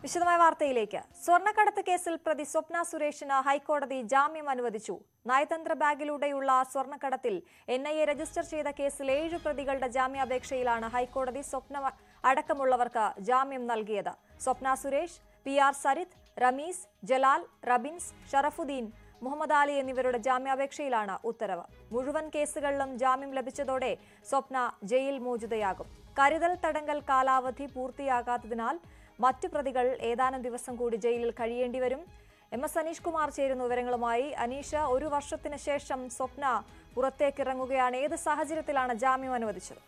വിശദമായ വാർത്തയിലേക്ക് സ്വർണ്ണക്കടത്ത് കേസിൽ പ്രതി സ്വപ്ന സുരേഷിന് ഹൈക്കോടതി ജാമ്യം അനുവദിച്ചു നയതന്ത്ര ബാഗിലൂടെയുള്ള സ്വർണ്ണക്കടത്തിൽ എൻ ഐ എ രജിസ്റ്റർ ചെയ്ത കേസിൽ ഏഴ് പ്രതികളുടെ ജാമ്യാപേക്ഷയിലാണ് ഹൈക്കോടതി സ്വപ്ന അടക്കമുള്ളവർക്ക് ജാമ്യം നൽകിയത് സ്വപ്ന സുരേഷ് പി ആർ സരിത് റമീസ് ജലാൽ റബിൻസ് ഷറഫുദ്ദീൻ മുഹമ്മദ് അലി എന്നിവരുടെ ജാമ്യാപേക്ഷയിലാണ് ഉത്തരവ് മുഴുവൻ കേസുകളിലും ജാമ്യം ലഭിച്ചതോടെ സ്വപ്ന ജയിൽ മോചിതയാകും കരുതൽ തടങ്കൽ കാലാവധി പൂർത്തിയാകാത്തതിനാൽ മറ്റു പ്രതികൾ ഏതാനും ദിവസം കൂടി ജയിലിൽ കഴിയേണ്ടി വരും എം എസ് അനീഷ് കുമാർ ചേരുന്നു വിവരങ്ങളുമായി അനീഷ ഒരു വർഷത്തിന് ശേഷം സ്വപ്ന പുറത്തേക്കിറങ്ങുകയാണ് ഏത് സാഹചര്യത്തിലാണ് ജാമ്യം അനുവദിച്ചത്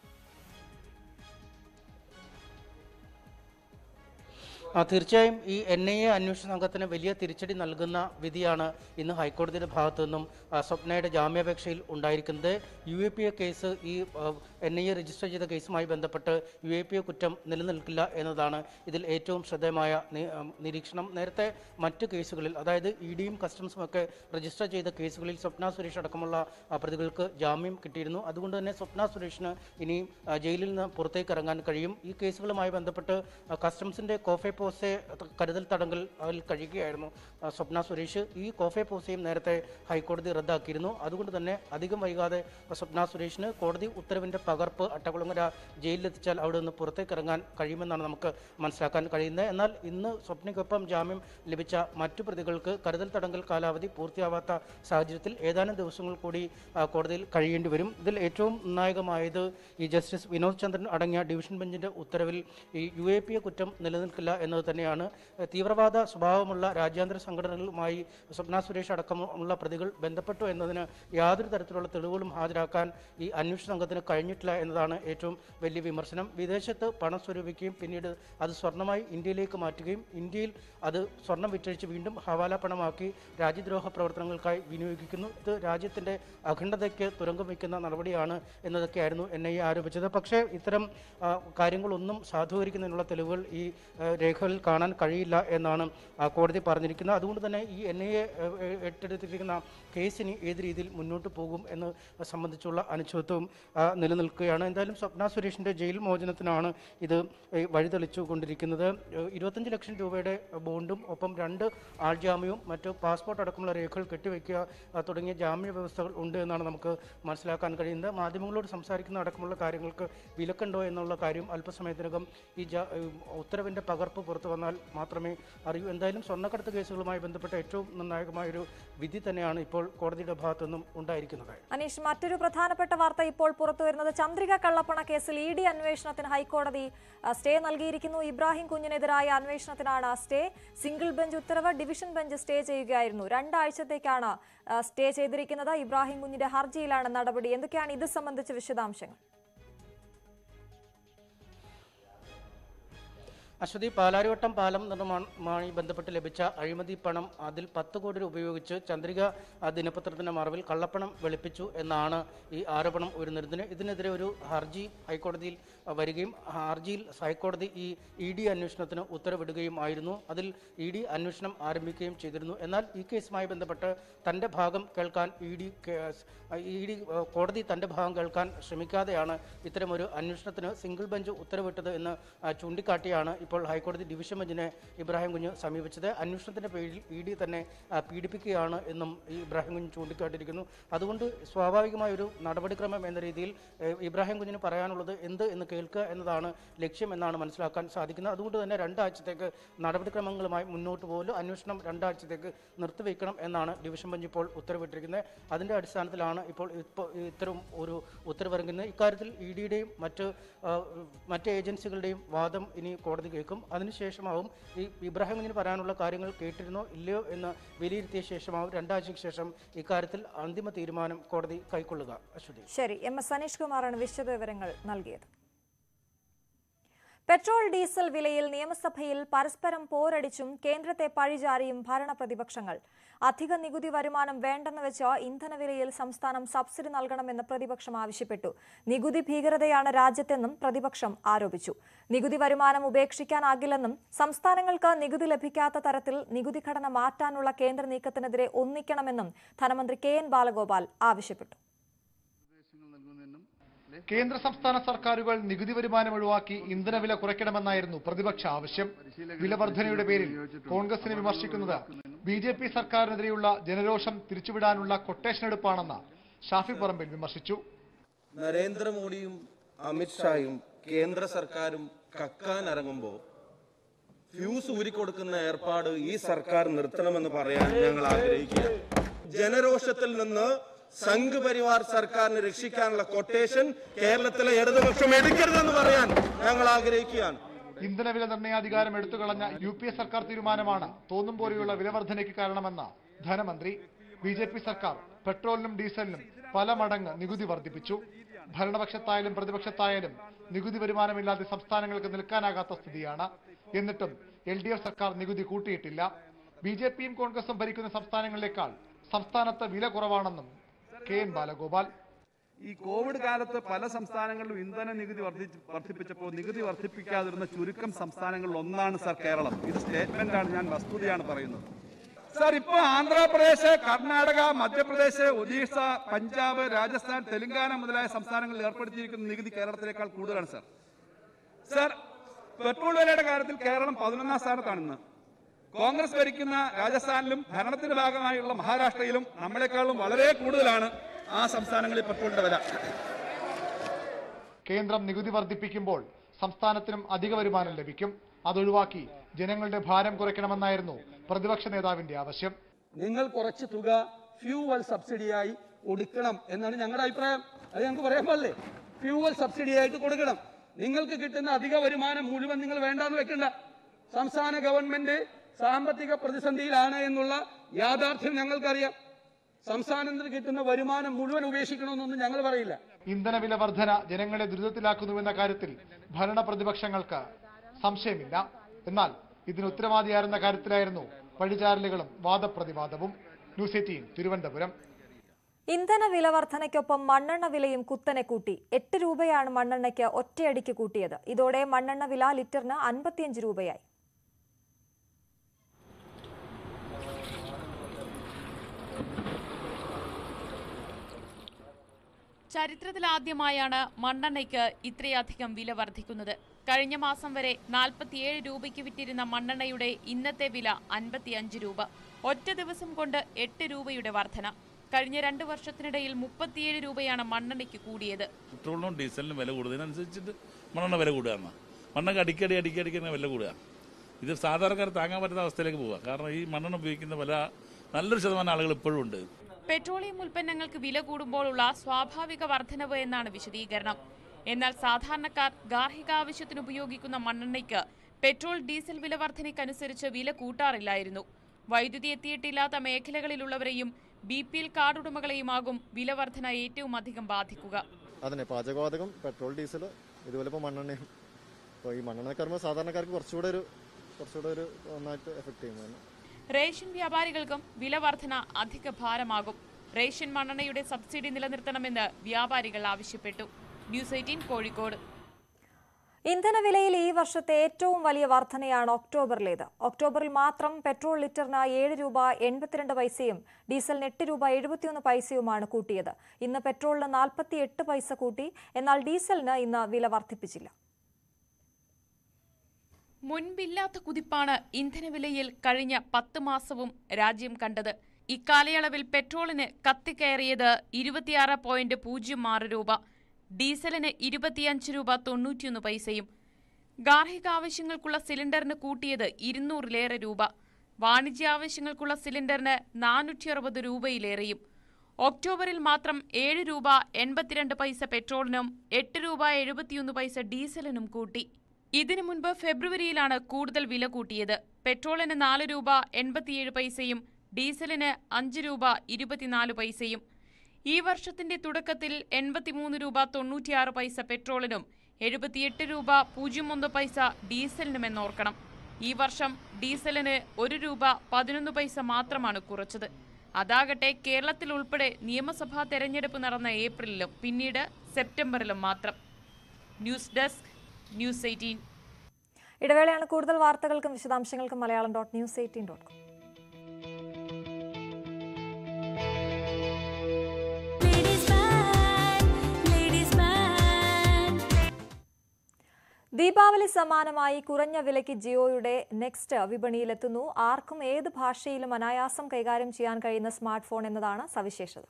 ആ, തീർച്ചയായും ഈ എൻ ഐ എ അന്വേഷണ സംഘത്തിന് വലിയ തിരിച്ചടി നൽകുന്ന വിധിയാണ് ഇന്ന് ഹൈക്കോടതിയുടെ ഭാഗത്തു നിന്നും ആ, സ്വപ്നയുടെ ജാമ്യാപേക്ഷയിൽ ഉണ്ടായിരിക്കുന്നത് U A P A case ഈ എൻ ഐ എ രജിസ്റ്റർ ചെയ്ത കേസുമായി ബന്ധപ്പെട്ട് യു എ പി എ കുറ്റം നിലനിൽക്കില്ല എന്നതാണ് ഇതിൽ ഏറ്റവും ശ്രദ്ധേയമായ നി- ആ, നിരീക്ഷണം നേരത്തെ മറ്റ് കേസുകളിൽ അതായത് ഇ ഡിയും കസ്റ്റംസും ഒക്കെ രജിസ്റ്റർ ചെയ്ത കേസുകളിൽ സ്വപ്ന സുരേഷ് അടക്കമുള്ള ആ, പ്രതികൾക്ക് ജാമ്യം കിട്ടിയിരുന്നു അതുകൊണ്ട് തന്നെ സ്വപ്ന സുരേഷിന് ഇനി ആ, ജയിലിൽ നിന്ന് പുറത്തേക്ക് ഇറങ്ങാൻ കഴിയും ഈ കേസുകളുമായി ബന്ധപ്പെട്ട് ആ, കസ്റ്റംസിന്റെ കോഫെ പോസെ കരുതൽ തടങ്കൽ അതിൽ കഴിയുകയായിരുന്നു ആ, സ്വപ്ന സുരേഷ് ഈ കോഫെ പോസയും നേരത്തെ ഹൈക്കോടതി റദ്ദാക്കിയിരുന്നു അതുകൊണ്ട് തന്നെ അധികം വൈകാതെ സ്വപ്ന സുരേഷിന് കോടതി ഉത്തരവിന്റെ പകർപ്പ് അട്ടകുളങ്ങര ജയിലിലെത്തിച്ചാൽ അവിടെ നിന്ന് പുറത്തേക്ക് ഇറങ്ങാൻ കഴിയുമെന്നാണ് നമുക്ക് മനസ്സിലാക്കാൻ കഴിയുന്നത് എന്നാൽ ഇന്ന് സ്വപ്നയ്ക്കൊപ്പം ജാമ്യം ലഭിച്ച മറ്റു പ്രതികൾക്ക് കരുതൽ തടങ്കൽ കാലാവധി പൂർത്തിയാവാത്ത സാഹചര്യത്തിൽ ഏതാനും ദിവസങ്ങൾ കൂടി ആ, കോടതിയിൽ കഴിയേണ്ടി വരും ഇതിൽ ഏറ്റവും നിർണായകമായത് ഈ ജസ്റ്റിസ് വിനോദ് ചന്ദ്രൻ അടങ്ങിയ ഡിവിഷൻ ബെഞ്ചിന്റെ ഉത്തരവിൽ ഈ യു എ പി എ കുറ്റം നിലനിൽക്കില്ല എന്നത് തന്നെയാണ് ഏഹ് തീവ്രവാദ സ്വഭാവമുള്ള രാജ്യാന്തര സംഘടനകളുമായി സ്വപ്ന സുരേഷ് അടക്കമുള്ള പ്രതികൾ ബന്ധപ്പെട്ടു എന്നതിന് യാതൊരു തരത്തിലുള്ള തെളിവുകളും ഹാജരാക്കാൻ ഈ അന്വേഷണ സംഘത്തിന് കഴിഞ്ഞിട്ടില്ല എന്നതാണ് ഏറ്റവും വലിയ വിമർശനം വിദേശത്ത് പണം സ്വരൂപിക്കുകയും പിന്നീട് അത് സ്വർണ്ണമായി ഇന്ത്യയിലേക്ക് മാറ്റുകയും ഇന്ത്യയിൽ അത് സ്വർണം വിറ്റഴിച്ച് വീണ്ടും ഹവാല പണമാക്കി രാജ്യദ്രോഹ പ്രവർത്തനങ്ങൾക്കായി വിനിയോഗിക്കുന്നു ഇത് രാജ്യത്തിന്റെ അഖണ്ഡതയ്ക്ക് തുരങ്കം വയ്ക്കുന്ന നടപടിയാണ് എന്നതൊക്കെയായിരുന്നു എൻ ഐ എ ആരോപിച്ചത് പക്ഷേ ഇത്തരം ആ, കാര്യങ്ങളൊന്നും സാധൂകരിക്കുന്നതിനുള്ള തെളിവുകൾ ഈ ആ, രേഖകളിൽ കാണാൻ കഴിയില്ല എന്നാണ് ആ, കോടതി പറഞ്ഞിരിക്കുന്നത് അതുകൊണ്ട് തന്നെ ഈ എൻ ഐ എ ഏറ്റെടുത്തിരിക്കുന്ന കേസിന് ഏത് രീതിയിൽ മുന്നോട്ട് പോകും എന്ന് സംബന്ധിച്ചുള്ള അനിശ്ചിതത്വവും ആ, നിലനിൽക്കുകയാണ് എന്തായാലും സ്വപ്ന സുരേഷിന്റെ ജയിൽ മോചനത്തിനാണ് ഇത് ഏ, വഴിതെളിച്ചു കൊണ്ടിരിക്കുന്നത് ഏ, ഇരുപത്തഞ്ച് ലക്ഷം രൂപയുടെ ബോണ്ടും ഒപ്പം രണ്ട് ആൾജാമ്യവും മറ്റ് പാസ്പോർട്ട് അടക്കമുള്ള രേഖകൾ കെട്ടിവെക്കുക ആ, തുടങ്ങിയ ജാമ്യ വ്യവസ്ഥകൾ ഉണ്ട് എന്നാണ് നമുക്ക് മനസ്സിലാക്കാൻ കഴിയുന്നത് മാധ്യമങ്ങളോട് സംസാരിക്കുന്ന അടക്കമുള്ള കാര്യങ്ങൾക്ക് വിലക്കുണ്ടോ എന്നുള്ള കാര്യം അല്പസമയത്തിനകം ഈ ജാ- ഏ, ഉത്തരവിന്റെ പകർപ്പ് പുറത്തു വന്നാൽ മാത്രമേ അറിയൂ എന്തായാലും സ്വർണ്ണക്കടത്ത് കേസുകളുമായി ബന്ധപ്പെട്ട ഏറ്റവും നിർണായകമായൊരു വിധി തന്നെയാണ് ഇപ്പോൾ കോടതിയുടെ ഭാഗത്തു നിന്നും ഉണ്ടായിരിക്കുന്നത് അനീഷ് മറ്റൊരു പ്രധാനപ്പെട്ട വാർത്ത ഇപ്പോൾ പുറത്തുവരുന്നത് ചന്ദ്രിക കള്ളപ്പണ കേസിൽ ഇ ഡി അന്വേഷണത്തിന് ഹൈക്കോടതി ആ, സ്റ്റേ നൽകിയിരിക്കുന്നു ഇബ്രാഹിം കുഞ്ഞിനെതിരായ അന്വേഷണത്തിനാണ് സ്റ്റേ സിംഗിൾ ബെഞ്ച് ഉത്തരവ് ഡിവിഷൻ ബെഞ്ച് സ്റ്റേ ചെയ്യുകയായിരുന്നു രണ്ടാഴ്ചത്തേക്കാണ് ആ, സ്റ്റേ ചെയ്തിരിക്കുന്നത് ഇബ്രാഹിം കുഞ്ഞിന്റെ ഹർജിയിലാണ് നടപടി എന്തൊക്കെയാണ് ഇത് സംബന്ധിച്ച വിശദാംശങ്ങൾ അശ്വതി പാലാരിവട്ടം പാലം നിർമ്മാണവുമായി ബന്ധപ്പെട്ട് ലഭിച്ച അഴിമതി പണം അതിൽ പത്ത് കോടി രൂപ ഉപയോഗിച്ച് ചന്ദ്രിക ആ, ദിനപത്രത്തിന്റെ മറവിൽ കള്ളപ്പണം വെളുപ്പിച്ചു എന്നാണ് ഈ ആരോപണം ഉയർന്നിരുന്നത് ഇതിനെതിരെ ഒരു ഹർജി ഹൈക്കോടതിയിൽ ആ, വരികയും ആ ഹർജിയിൽ ഹൈക്കോടതി ഈ ഇ ഡി അന്വേഷണത്തിന് ഉത്തരവിടുകയും ആയിരുന്നു അതിൽ ഇ ഡി അന്വേഷണം ആരംഭിക്കുകയും ചെയ്തിരുന്നു എന്നാൽ ഈ കേസുമായി ബന്ധപ്പെട്ട് തന്റെ ഭാഗം കേൾക്കാൻ ഇ ഡി ഇ ഡി കോടതി തന്റെ ഭാഗം കേൾക്കാൻ ശ്രമിക്കാതെയാണ് ഇത്തരമൊരു അന്വേഷണത്തിന് സിംഗിൾ ബെഞ്ച് ഉത്തരവിട്ടത് എന്ന് ആ, ചൂണ്ടിക്കാട്ടിയാണ് ഇപ്പോൾ ഹൈക്കോടതി ഡിവിഷൻ ബെഞ്ചിനെ ഇബ്രാഹിം കുഞ്ഞ് സമീപിച്ചത് അന്വേഷണത്തിന്റെ പേരിൽ ഇ ഡി തന്നെ ആ, പീഡിപ്പിക്കുകയാണ് എന്നും ഈ ഇബ്രാഹിം കുഞ്ഞ് ചൂണ്ടിക്കാട്ടിയിരിക്കുന്നു അതുകൊണ്ട് സ്വാഭാവികമായ ഒരു നടപടിക്രമം എന്ന രീതിയിൽ ഏഹ്, ഇബ്രാഹിം കുഞ്ഞിന് പറയാനുള്ളത് എന്ത് എന്ന് കേൾക്കുക എന്നതാണ് ലക്ഷ്യം എന്നാണ് മനസ്സിലാക്കാൻ സാധിക്കുന്നത് അതുകൊണ്ട് തന്നെ രണ്ടാഴ്ചത്തേക്ക് നടപടിക്രമങ്ങളുമായി മുന്നോട്ട് പോകലും അന്വേഷണം രണ്ടാഴ്ചത്തേക്ക് നിർത്തിവെക്കണം എന്നാണ് ഡിവിഷൻ ബെഞ്ച് ഇപ്പോൾ ഉത്തരവിട്ടിരിക്കുന്നത് അതിന്റെ അടിസ്ഥാനത്തിലാണ് ഇപ്പോൾ ഇപ്പോൾ ഇത്തരം ഒരു ഉത്തരവിറങ്ങുന്നത് ഇക്കാര്യത്തിൽ ഇ ഡിയുടെയും മറ്റ് ആ, മറ്റ് ഏജൻസികളുടെയും വാദം ഇനി കോടതി കേൾക്കും അതിനുശേഷമാവും ഈ ഇബ്രാഹിം കുഞ്ഞിന് പറയാനുള്ള കാര്യങ്ങൾ കേട്ടിരുന്നോ ഇല്ലയോ എന്ന് വിലയിരുത്തിയ ശേഷമാവും രണ്ടാഴ്ചയ്ക്ക് ശേഷം ഇക്കാര്യത്തിൽ അന്തിമ തീരുമാനം കോടതി കൈക്കൊള്ളുക അശ്വതി ശരി എം എസ് അനീഷ് കുമാറാണ് വിശദ വിവരങ്ങൾ നൽകിയത് പെട്രോൾ ഡീസൽ വിലയിൽ നിയമസഭയിൽ പരസ്പരം പോരടിച്ചും കേന്ദ്രത്തെ പഴിചാരിയും ഭരണ പ്രതിപക്ഷങ്ങൾ അധിക നികുതി വരുമാനം വേണ്ടെന്ന് വെച്ച് ഇന്ധനവിലയിൽ സംസ്ഥാനം സബ്സിഡി നൽകണമെന്ന് പ്രതിപക്ഷം ആവശ്യപ്പെട്ടു നികുതി ഭീകരതയാണ് രാജ്യത്തെന്നും പ്രതിപക്ഷം ആരോപിച്ചു നികുതി വരുമാനം ഉപേക്ഷിക്കാനാകില്ലെന്നും സംസ്ഥാനങ്ങൾക്ക് നികുതി ലഭിക്കാത്ത തരത്തിൽ നികുതി ഘടന മാറ്റാനുള്ള കേന്ദ്ര നീക്കത്തിനെതിരെ ഒന്നിക്കണമെന്നും ധനമന്ത്രി കെ എൻ ബാലഗോപാൽ ആവശ്യപ്പെട്ടു നിർദ്ദേശങ്ങൾ നൽകുന്നതിനും കേന്ദ്ര സംസ്ഥാന സർക്കാരുകൾ നികുതി വരുമാനം ഒഴിവാക്കി ഇന്ധനവില കുറയ്ക്കണമെന്നായിരുന്നു പ്രതിപക്ഷ ആവശ്യം വില വർധനയുടെ പേരിൽ കോൺഗ്രസിനെ വിമർശിക്കുന്നത് ബി ജെ പി സർക്കാരിനെതിരെയുള്ള ജനരോഷം തിരിച്ചുവിടാനുള്ള കൊട്ടേഷൻ എടുപ്പാണെന്ന് ഷാഫി പറമ്പിൽ വിമർശിച്ചു നരേന്ദ്രമോദിയും അമിത്ഷായും കേന്ദ്ര സർക്കാരും കക്കാൻ ഇറങ്ങുമ്പോൾ ഫ്യൂസ് ഊരിക്കൊടുക്കുന്ന ഏർപ്പാട് ഈ സർക്കാർ നിർത്തണമെന്ന് പറയാൻ ഞങ്ങൾ ആഗ്രഹിക്കുക ജനരോഷത്തിൽ നിന്ന് സംഘ് പരിവാർ സർക്കാരിനെ രക്ഷിക്കാനുള്ള കൊട്ടേഷൻ കേരളത്തിലെ ഇടതുപക്ഷം എടുക്കരുതെന്ന് പറയാൻ ഞങ്ങൾ ആഗ്രഹിക്കുകയാണ് ഇന്ധനവില നിർണയാധികാരം എടുത്തുകളഞ്ഞ യു പി എ സർക്കാർ തീരുമാനമാണ് തോന്നും പോലെയുള്ള വിലവർധനയ്ക്ക് കാരണമെന്ന് ധനമന്ത്രി ബി ജെ പി സർക്കാർ പെട്രോളിനും ഡീസലിനും പല മടങ്ങ് നികുതി വർദ്ധിപ്പിച്ചു ഭരണപക്ഷത്തായാലും പ്രതിപക്ഷത്തായാലും നികുതി വരുമാനമില്ലാതെ സംസ്ഥാനങ്ങൾക്ക് നിൽക്കാനാകാത്ത സ്ഥിതിയാണ് എന്നിട്ടും എൽ ഡി എഫ് സർക്കാർ നികുതി കൂട്ടിയിട്ടില്ല ബി ജെ പിയും കോൺഗ്രസും ഭരിക്കുന്ന സംസ്ഥാനങ്ങളിലേക്കാൾ സംസ്ഥാനത്ത് വില കുറവാണെന്നും കെ എൻ ബാലഗോപാൽ ഈ കോവിഡ് കാലത്ത് പല സംസ്ഥാനങ്ങളിലും ഇന്ധന നികുതി വർദ്ധിച്ച് വർദ്ധിപ്പിച്ചപ്പോൾ നികുതി വർദ്ധിപ്പിക്കാതിരുന്ന ചുരുക്കം സംസ്ഥാനങ്ങളിൽ ഒന്നാണ് സാർ കേരളം ഇത് സ്റ്റേറ്റ്മെന്റ് ആണ് ഞാൻ വസ്തുതയാണ് പറയുന്നത് സാർ ഇപ്പൊ ആന്ധ്രാപ്രദേശ് കർണാടക മധ്യപ്രദേശ് ഒഡീഷ പഞ്ചാബ് രാജസ്ഥാൻ തെലങ്കാന മുതലായ സംസ്ഥാനങ്ങളിൽ ഏർപ്പെടുത്തിയിരിക്കുന്ന നികുതി കേരളത്തിനേക്കാൾ കൂടുതലാണ് സാർ സാർ പെട്രോൾ വിലയുടെ കാര്യത്തിൽ കേരളം പതിനൊന്നാം സ്ഥാനത്താണ് ഇന്ന് കോൺഗ്രസ് ഭരിക്കുന്ന രാജസ്ഥാനിലും ഭരണത്തിന്റെ ഭാഗമായുള്ള മഹാരാഷ്ട്രയിലും നമ്മളെക്കാളും വളരെ കൂടുതലാണ് ആ സംസ്ഥാനങ്ങളിൽ പെട്രോളിന്റെ വില കേന്ദ്രം നികുതി വർദ്ധിപ്പിക്കുമ്പോൾ സംസ്ഥാനത്തിനും അധിക വരുമാനം ലഭിക്കും അതൊഴിവാക്കി ജനങ്ങളുടെ ഭാരം കുറയ്ക്കണമെന്നായിരുന്നു പ്രതിപക്ഷ നേതാവിന്റെ ആവശ്യം നിങ്ങൾ കുറച്ച് തുക ഫ്യൂവൽ സബ്സിഡിയായി കൊടുക്കണം എന്നാണ് ഞങ്ങളുടെ അഭിപ്രായം അത് ഞങ്ങൾക്ക് പറയാൻ പാടില്ലേ ഫ്യൂവൽ സബ്സിഡിയായിട്ട് കൊടുക്കണം നിങ്ങൾക്ക് കിട്ടുന്ന അധിക വരുമാനം മുഴുവൻ നിങ്ങൾ വേണ്ടാന്ന് വെക്കണ്ട സംസ്ഥാന ഗവൺമെന്റ് സാമ്പത്തിക പ്രതിസന്ധിയിലാണ് എന്നുള്ള യാഥാർത്ഥ്യം ഞങ്ങൾക്കറിയാം സംസ്ഥാനത്തിന് കിട്ടുന്ന വരുമാനം മുഴുവൻ ഉപേക്ഷിക്കണമെന്നൊന്നും ഞങ്ങൾ പറയില്ല ഇന്ധനവില വർധന ജനങ്ങളെ ദുരിതത്തിലാക്കുന്നുവെന്ന കാര്യത്തിൽ ഭരണ പ്രതിപക്ഷങ്ങൾക്ക് സംശയമില്ല എന്നാൽ ഇതിന് ഉത്തരവാദിയായിരുന്ന കാര്യത്തിലായിരുന്നു പഴിചാരലുകളും വാദപ്രതിവാദവും ന്യൂസ് എയ്റ്റീൻ തിരുവനന്തപുരം ഇന്ധന വില വർധനയ്ക്കൊപ്പം മണ്ണെണ്ണ വിലയും കുത്തനെ കൂട്ടി എട്ട് രൂപയാണ് മണ്ണെണ്ണയ്ക്ക് ഒറ്റയടിക്ക് കൂട്ടിയത് ഇതോടെ മണ്ണെണ്ണ വില ലിറ്ററിന് അൻപത്തിയഞ്ച് രൂപയായി ചരിത്രത്തിലാദ്യമായാണ് മണ്ണെണ്ണയ്ക്ക് ഇത്രയധികം വില വർദ്ധിക്കുന്നത് കഴിഞ്ഞ മാസം വരെ നാൽപ്പത്തിയേഴ് രൂപയ്ക്ക് വിറ്റിരുന്ന മണ്ണെണ്ണയുടെ ഇന്നത്തെ വില അൻപത്തിയഞ്ച് രൂപ ഒറ്റ ദിവസം കൊണ്ട് എട്ട് രൂപയുടെ വർധന കഴിഞ്ഞ രണ്ട് വർഷത്തിനിടയിൽ മുപ്പത്തിയേഴ് രൂപയാണ് മണ്ണെണ്ണയ്ക്ക് കൂടിയത് പെട്രോളിനും ഡീസലിനും വില കൂടുന്നതിനനുസരിച്ചിട്ട് മണ്ണെണ്ണ വില കൂടുകയാണ് മണ്ണെണ്ണ അടിക്കടി അടിക്കടി അടിക്കുന്ന വില കൂടുക ഇത് സാധാരണക്കാർ താങ്ങാൻ പറ്റുന്ന അവസ്ഥയിലേക്ക് പോവുക കാരണം ഈ മണ്ണെണ്ണ ഉപയോഗിക്കുന്ന വില നല്ലൊരു ശതമാനം ആളുകൾ ഇപ്പോഴും ഉണ്ട് പെട്രോളിയം ഉൽപ്പന്നങ്ങൾക്ക് വില കൂടുമ്പോഴുള്ള സ്വാഭാവിക വർധനവ് എന്നാണ് വിശദീകരണം എന്നാൽ സാധാരണക്കാർ ഗാർഹിക ആവശ്യത്തിന് ഉപയോഗിക്കുന്ന മണ്ണെണ്ണയ്ക്ക് പെട്രോൾ ഡീസൽ വില വർധനയ്ക്കനുസരിച്ച് വില കൂട്ടാറില്ലായിരുന്നു വൈദ്യുതി എത്തിയിട്ടില്ലാത്ത മേഖലകളിലുള്ളവരെയും ബി പി എൽ കാർഡ് ഉടമകളെയുമാകും വില വർധന ഏറ്റവും അധികം ബാധിക്കുക അതന്നെ പാചകവാതകം പെട്രോൾ ഡീസൽ ഇതുപോലെ ഇപ്പോൾ മണ്ണെണ്ണയും ഇപ്പോൾ ഈ മണ്ണെണ്ണ കയറുമ്പോൾ സാധാരണക്കാർക്ക് കുറച്ചുകൂടെ ഒരു കുറച്ചുകൂടെ ഒരു നന്നായിട്ട് എഫക്ട് ചെയ്യുന്നതാണ് റേഷൻ വ്യാപാരികൾക്കും വില വർധന അധിക ഭാരമാകും റേഷൻ മണ്ണെണ്ണയുടെ സബ്സിഡി നിലനിർത്തണമെന്ന് വ്യാപാരികൾ ആവശ്യപ്പെട്ടു ന്യൂസ് എയ്റ്റീൻ കോഴിക്കോട് ഇന്ധനവിലയിൽ ഈ വർഷത്തെ ഏറ്റവും വലിയ വർധനയാണ് ഒക്ടോബറിലേത് ഒക്ടോബറിൽ മാത്രം പെട്രോൾ ലിറ്ററിന് ഏഴ് രൂപ എൺപത്തിരണ്ട് പൈസയും ഡീസലിന് എട്ട് രൂപ എഴുപത്തിയൊന്ന് പൈസയുമാണ് കൂട്ടിയത് ഇന്ന് പെട്രോളിന് നാൽപ്പത്തി എട്ട് പൈസ കൂട്ടി എന്നാൽ ഡീസലിന് ഇന്ന് വില വർദ്ധിപ്പിച്ചില്ല മുൻപില്ലാത്ത കുതിപ്പാണ് ഇന്ധനവിലയിൽ കഴിഞ്ഞ പത്ത് മാസവും രാജ്യം കണ്ടത് ഇക്കാലയളവിൽ പെട്രോളിന് കത്തിക്കയറിയത് ഇരുപത്തിയാറ് പോയിന്റ് പൂജ്യം ആറ് രൂപ ഡീസലിന് ഇരുപത്തിയഞ്ച് രൂപ തൊണ്ണൂറ്റിയൊന്ന് പൈസയും ഗാർഹിക ആവശ്യങ്ങൾക്കുള്ള സിലിണ്ടറിന് കൂട്ടിയത് ഇരുന്നൂറിലേറെ രൂപ വാണിജ്യ ആവശ്യങ്ങൾക്കുള്ള സിലിണ്ടറിന് നാനൂറ്റി അറുപത് രൂപയിലേറെയും ഒക്ടോബറിൽ മാത്രം ഏഴ് രൂപ എൺപത്തിരണ്ട് പൈസ പെട്രോളിനും എട്ട് രൂപ എഴുപത്തിയൊന്ന് പൈസ ഡീസലിനും കൂട്ടി ഇതിനു മുൻപ് ഫെബ്രുവരിയിലാണ് കൂടുതൽ വില കൂട്ടിയത് പെട്രോളിന് നാല് രൂപ എൺപത്തിയേഴ് പൈസയും ഡീസലിന് അഞ്ച് രൂപ ഇരുപത്തിനാല് പൈസയും ഈ വർഷത്തിന്റെ തുടക്കത്തിൽ എൺപത്തിമൂന്ന് രൂപ തൊണ്ണൂറ്റിയാറ് പൈസ പെട്രോളിനും എഴുപത്തിയെട്ട് രൂപ പൂജ്യം ഒന്ന് പൈസ ഡീസലിനും എന്നോർക്കണം ഈ വർഷം ഡീസലിന് ഒരു രൂപ പതിനൊന്ന് പൈസ മാത്രമാണ് കുറച്ചത് അതാകട്ടെ കേരളത്തിൽ ഉൾപ്പെടെ നിയമസഭാ തെരഞ്ഞെടുപ്പ് നടന്ന ഏപ്രിലിലും പിന്നീട് സെപ്റ്റംബറിലും മാത്രം ന്യൂസ് ഡെസ്ക് ന്യൂസ് എയ്റ്റീൻ ഇടവേളയാണ് കൂടുതൽ വാർത്തകൾക്കും വിശദാംശങ്ങൾക്കും Malayalam dot news eighteen dot com Ladies man, ladies man. Deepavali സമാനമായി കുറഞ്ഞ വിലയ്ക്ക് ജിയോയുടെ നെക്സ്റ്റ് വിപണിയിലെത്തുന്നു ആർക്കും ഏത് ഭാഷയിലും അനായാസം കൈകാര്യം ചെയ്യാൻ കഴിയുന്ന സ്മാർട്ട് ഫോൺ എന്നതാണ് സവിശേഷത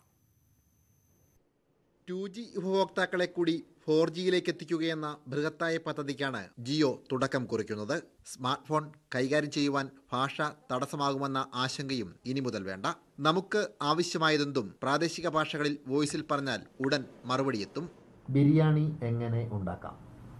ടു ജി ഉപഭോക്താക്കളെ കൂടി ഫോർ ജിയിലേക്ക് എത്തിക്കുകയെന്ന ബൃഹത്തായ പദ്ധതിക്കാണ് ജിയോ തുടക്കം കുറിക്കുന്നത് സ്മാർട്ട് ഫോൺ കൈകാര്യം ചെയ്യുവാൻ ഭാഷ തടസ്സമാകുമെന്ന ആശങ്കയും ഇനി മുതൽ വേണ്ട നമുക്ക് ആവശ്യമായതെന്തും പ്രാദേശിക ഭാഷകളിൽ വോയിസിൽ പറഞ്ഞാൽ ഉടൻ മറുപടിയെത്തും ബിരിയാണി എങ്ങനെ ഉണ്ടാക്കാം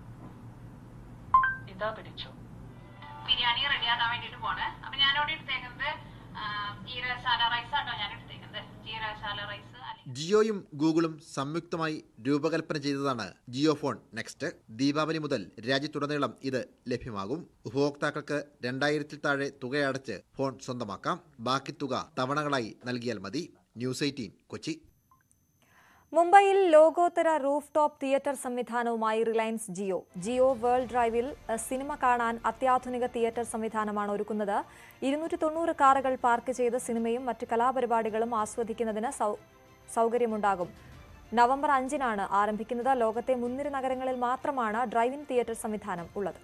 ഇതാ പിടിച്ചു ബിരിയാണി റെഡിയാക്കാൻ വേണ്ടിട്ട് പോണ് അപ്പൊ ഞാനവിടെ എടുത്തേക്കുന്നത് ആ, ജീരകശാല റൈസ് ആട്ടോ ഞാൻ എടുത്തേക്കുന്നത് ജീരകശാല റൈസ് ജിയോയും ഗൂഗിളും സംയുക്തമായി രൂപകൽപ്പന ചെയ്തതാണ് ജിയോ ഫോൺ നെക്സ്റ്റ് ദീപാവലി മുതൽ രാജ്യത്തുടനീളം ഇത് ലഭ്യമാകും ഉപഭോക്താക്കൾക്ക് രണ്ടായിരത്തിൽ താഴെ തുകയടച്ച് ഫോൺ സ്വന്തമാക്കാം ബാക്കി തുക തവണകളായി നൽകിയാൽ മതി ന്യൂസ് എയ്റ്റീൻ കൊച്ചി മുംബൈയിൽ ലോകോത്തര റൂഫ് ടോപ്പ് തിയേറ്റർ സംവിധാനവുമായി റിലയൻസ് ജിയോ ജിയോ വേൾഡ് ഡ്രൈവിൽ അഹ്, സിനിമ കാണാൻ അത്യാധുനിക തിയേറ്റർ സംവിധാനമാണ് ഒരുക്കുന്നത് ഇരുന്നൂറ്റി തൊണ്ണൂറ് കാറുകൾ പാർക്ക് ചെയ്ത് സിനിമയും മറ്റ് കലാപരിപാടികളും ആസ്വദിക്കുന്നതിന് സൗ- സൗകര്യമുണ്ടാകും നവംബർ അഞ്ചിനാണ് ആരംഭിക്കുന്നത് ലോകത്തെ മുൻനിര നഗരങ്ങളിൽ മാത്രമാണ് ഡ്രൈവിൻ തിയേറ്റർ സംവിധാനം ഉള്ളത്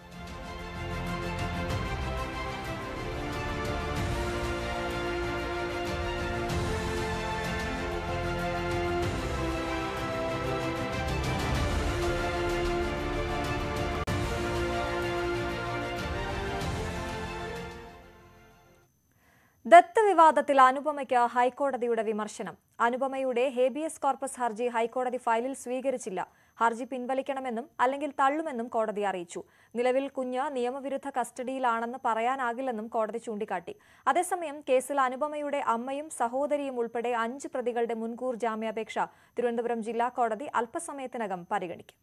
ദത്ത് വിവാദത്തിൽ അനുപമയ്ക്ക് ഹൈക്കോടതിയുടെ വിമർശനം അനുപമയുടെ ഹേബിയസ് കോർപ്പസ് ഹർജി ഹൈക്കോടതി ഫയലിൽ സ്വീകരിച്ചില്ല ഹർജി പിൻവലിക്കണമെന്നും അല്ലെങ്കിൽ തള്ളുമെന്നും കോടതി അറിയിച്ചു നിലവിൽ കുഞ്ഞ് നിയമവിരുദ്ധ കസ്റ്റഡിയിലാണെന്ന് പറയാനാകില്ലെന്നും കോടതി ചൂണ്ടിക്കാട്ടി അതേസമയം കേസിൽ അനുപമയുടെ അമ്മയും സഹോദരിയും ഉൾപ്പെടെ അഞ്ച് പ്രതികളുടെ മുൻകൂർ ജാമ്യാപേക്ഷ തിരുവനന്തപുരം ജില്ലാ കോടതി അല്പസമയത്തിനകം പരിഗണിക്കും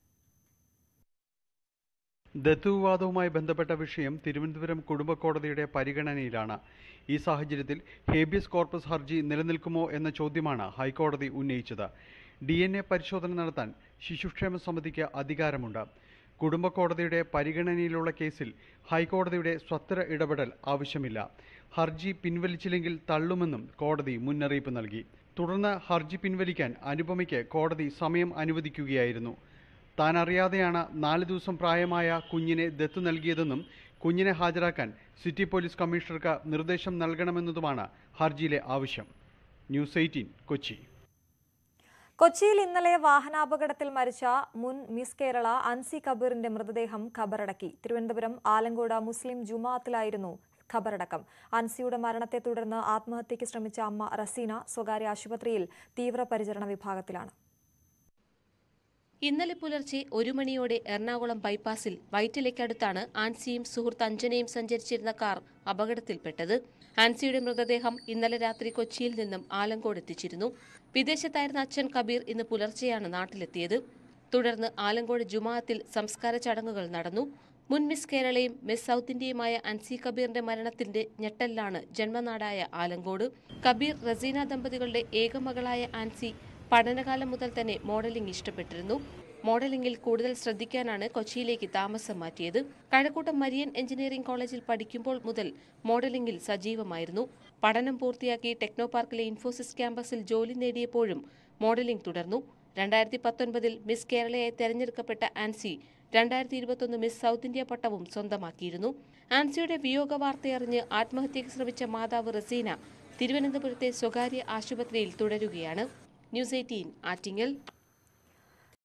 ദത്ത് വിവാദവുമായി ബന്ധപ്പെട്ട വിഷയം തിരുവനന്തപുരം കുടുംബ കോടതിയുടെ പരിഗണനയിലാണ് ഈ സാഹചര്യത്തിൽ ഹേബിയസ് കോർപ്പസ് ഹർജി നിലനിൽക്കുമോ എന്ന ചോദ്യമാണ് ഹൈക്കോടതി ഉന്നയിച്ചത് ഡി എൻ എ പരിശോധന നടത്താൻ ശിശുക്ഷേമ സമിതിക്ക് അധികാരമുണ്ട് കുടുംബ കോടതിയുടെ പരിഗണനയിലുള്ള കേസിൽ ഹൈക്കോടതിയുടെ സ്വത്തര ഇടപെടൽ ആവശ്യമില്ല ഹർജി പിൻവലിച്ചില്ലെങ്കിൽ തള്ളുമെന്നും കോടതി മുന്നറിയിപ്പ് നൽകി തുടർന്ന് ഹർജി പിൻവലിക്കാൻ അനുപമയ്ക്ക് കോടതി സമയം അനുവദിക്കുകയായിരുന്നു താൻ അറിയാതെയാണ് നാല് ദിവസം പ്രായമായ കുഞ്ഞിനെ ദത്ത് നൽകിയതെന്നും കുഞ്ഞിനെ ഹാജരാക്കാൻ സിറ്റി പോലീസ് കമ്മീഷണർക്ക് നിർദ്ദേശം നൽകണമെന്നതുമാണ് ഹർജിയിലെ ആവശ്യം ന്യൂസ് എയ്റ്റീൻ കൊച്ചി കൊച്ചിയിൽ ഇന്നലെ വാഹനാപകടത്തിൽ മരിച്ച മുൻ മിസ് കേരള അൻസി കബീറിന്റെ മൃതദേഹം ഖബറടക്കി തിരുവനന്തപുരം ആലങ്കോട് മുസ്ലിം ജുമാഅത്തിലായിരുന്നു ഖബറടക്കം അൻസിയുടെ മരണത്തെ തുടർന്ന് ആത്മഹത്യയ്ക്ക് ശ്രമിച്ച അമ്മ റസീന സ്വകാര്യ ആശുപത്രിയിൽ തീവ്രപരിചരണ വിഭാഗത്തിലാണ് ഇന്നലെ പുലർച്ചെ ഒരു മണിയോടെ എറണാകുളം ബൈപ്പാസിൽ വൈറ്റിലയ്ക്കടുത്താണ് ആൻസിയും സുഹൃത്ത് അഞ്ജനയും സഞ്ചരിച്ചിരുന്ന കാർ അപകടത്തിൽപ്പെട്ടത് ആൻസിയുടെ മൃതദേഹം ഇന്നലെ രാത്രി കൊച്ചിയിൽ നിന്നും ആലങ്കോട് എത്തിച്ചിരുന്നു വിദേശത്തായിരുന്ന അച്ഛൻ കബീർ ഇന്ന് പുലർച്ചെയാണ് നാട്ടിലെത്തിയത് തുടർന്ന് ആലങ്കോട് ജുമാഅത്തിൽ സംസ്കാര ചടങ്ങുകൾ നടന്നു മുൻ മിസ് കേരളയും മിസ് സൗത്ത് ഇന്ത്യയുമായ അൻസി കബീറിന്റെ മരണത്തിന്റെ ഞെട്ടലിലാണ് ജന്മനാടായ ആലങ്കോട് കബീർ റസീന ദമ്പതികളുടെ ഏകമകളായ ആൻസി പഠനകാലം മുതൽ തന്നെ മോഡലിംഗ് ഇഷ്ടപ്പെട്ടിരുന്നു മോഡലിംഗിൽ കൂടുതൽ ശ്രദ്ധിക്കാനാണ് കൊച്ചിയിലേക്ക് താമസം മാറ്റിയത് കഴക്കൂട്ടം മരിയൻ എഞ്ചിനീയറിംഗ് കോളേജിൽ പഠിക്കുമ്പോൾ മുതൽ മോഡലിംഗിൽ സജീവമായിരുന്നു പഠനം പൂർത്തിയാക്കി ടെക്നോ പാർക്കിലെ ഇൻഫോസിസ് ക്യാമ്പസിൽ ജോലി നേടിയപ്പോഴും മോഡലിംഗ് തുടർന്നു രണ്ടായിരത്തി പത്തൊൻപതിൽ മിസ് കേരളയായി തെരഞ്ഞെടുക്കപ്പെട്ട ആൻസി രണ്ടായിരത്തി ഇരുപത്തൊന്ന് മിസ് സൗത്ത് ഇന്ത്യ പട്ടവും സ്വന്തമാക്കിയിരുന്നു ആൻസിയുടെ വിയോഗ വാർത്തയറിഞ്ഞ് ആത്മഹത്യയ്ക്ക് ശ്രമിച്ച മാതാവ് റസീന തിരുവനന്തപുരത്തെ സ്വകാര്യ ആശുപത്രിയിൽ തുടരുകയാണ് ന്യൂസ് എയ്റ്റീൻ ആറ്റിങ്ങൽ